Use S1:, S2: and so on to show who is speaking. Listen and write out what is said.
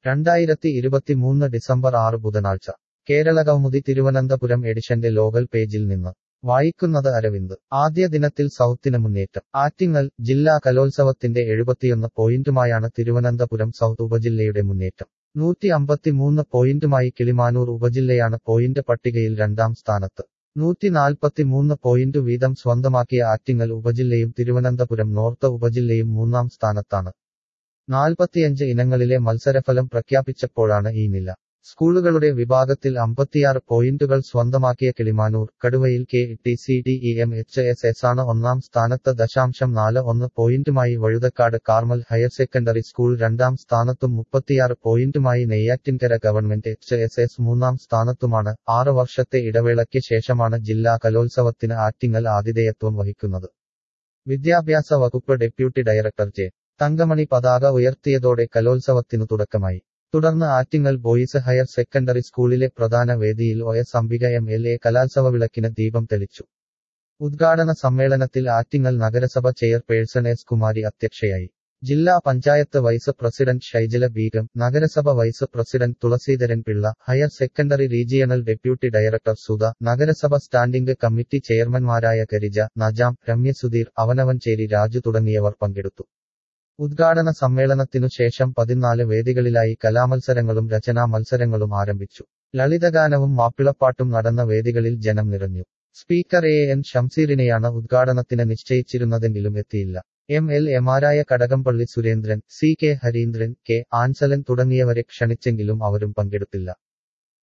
S1: രണ്ടായിരത്തി ഇരുപത്തിമൂന്ന് ഡിസംബർ ആറ് ബുധനാഴ്ച കേരള കൗമുദി തിരുവനന്തപുരം എഡിഷന്റെ ലോകൽ പേജിൽ നിന്ന് വായിക്കുന്നത് അരവിന്ദ് ആദ്യ ദിനത്തിൽ സൗത്തിന് മുന്നേറ്റം ആറ്റിങ്ങൽ ജില്ലാ കലോത്സവത്തിന്റെ എഴുപത്തിയൊന്ന് പോയിന്റുമായാണ് തിരുവനന്തപുരം സൗത്ത് ഉപജില്ലയുടെ മുന്നേറ്റം നൂറ്റി അമ്പത്തിമൂന്ന് പോയിന്റുമായി കിളിമാനൂർ ഉപജില്ലയാണ് പോയിന്റ് പട്ടികയിൽ രണ്ടാം സ്ഥാനത്ത് നൂറ്റി നാൽപ്പത്തിമൂന്ന് പോയിന്റ് വീതം സ്വന്തമാക്കിയ ആറ്റിങ്ങൽ ഉപജില്ലയും തിരുവനന്തപുരം നോർത്ത് ഉപജില്ലയും മൂന്നാം സ്ഥാനത്താണ് നാൽപ്പത്തിയഞ്ച് ഇനങ്ങളിലെ മത്സരഫലം പ്രഖ്യാപിച്ചപ്പോഴാണ് ഈ നില സ്കൂളുകളുടെ വിഭാഗത്തിൽ അമ്പത്തിയാറ് പോയിന്റുകൾ സ്വന്തമാക്കിയ കിളിമാനൂർ കടുവയിൽ K T C D E M H S S ആണ് ഒന്നാം സ്ഥാനത്ത് ദശാംശം നാല് ഒന്ന് പോയിന്റുമായി Vazhuthacaud Carmel higher secondary school രണ്ടാം സ്ഥാനത്തും മുപ്പത്തിയാറ് പോയിന്റുമായി Neyyattinkara government H S S മൂന്നാം സ്ഥാനത്തുമാണ് ആറ് വർഷത്തെ ഇടവേളയ്ക്ക് ശേഷമാണ് ജില്ലാ കലോത്സവത്തിന് ആറ്റിങ്ങൽ ആതിഥേയത്വം വഹിക്കുന്നത് വിദ്യാഭ്യാസ വകുപ്പ് ഡെപ്യൂട്ടി ഡയറക്ടർ ജെ തങ്കമണി പതാക ഉയർത്തിയതോടെ കലോത്സവത്തിനു തുടക്കമായി തുടർന്ന് ആറ്റിങ്ങൽ ബോയ്സ് ഹയർ സെക്കൻഡറി സ്കൂളിലെ പ്രധാന വേദിയിൽ O S Ambika M L A കലോത്സവ വിളക്കിന് ദീപം തെളിച്ചു ഉദ്ഘാടന സമ്മേളനത്തിൽ ആറ്റിങ്ങൽ നഗരസഭ ചെയർപേഴ്സൺ എസ് കുമാരി അധ്യക്ഷയായി ജില്ലാ പഞ്ചായത്ത് വൈസ് പ്രസിഡന്റ് ഷൈജല ബീഗം നഗരസഭ vice president Thulaseedharan Pillai higher secondary regional deputy director Sudha നഗരസഭ സ്റ്റാൻഡിംഗ് കമ്മിറ്റി ചെയർമാൻമാരായ ഗരിജ നജാം രമ്യ സുധീർ അവനവൻചേരി രാജു തുടങ്ങിയവർ പങ്കെടുത്തു ഉദ്ഘാടന സമ്മേളനത്തിനു ശേഷം പതിനാല് വേദികളിലായി കലാമത്സരങ്ങളും രചനാ മത്സരങ്ങളും ആരംഭിച്ചു ലളിതഗാനവും മാപ്പിളപ്പാട്ടും നടന്ന വേദികളിൽ ജനം നിറഞ്ഞു സ്പീക്കർ എ എൻ ഷംസീറിനെയാണ് ഉദ്ഘാടനത്തിന് നിശ്ചയിച്ചിരുന്നതെങ്കിലും എത്തിയില്ല എം എൽ എമാരായ Kadakampally Surendran C K Harindran K Ansalan തുടങ്ങിയവരെ ക്ഷണിച്ചെങ്കിലും അവരും പങ്കെടുത്തില്ല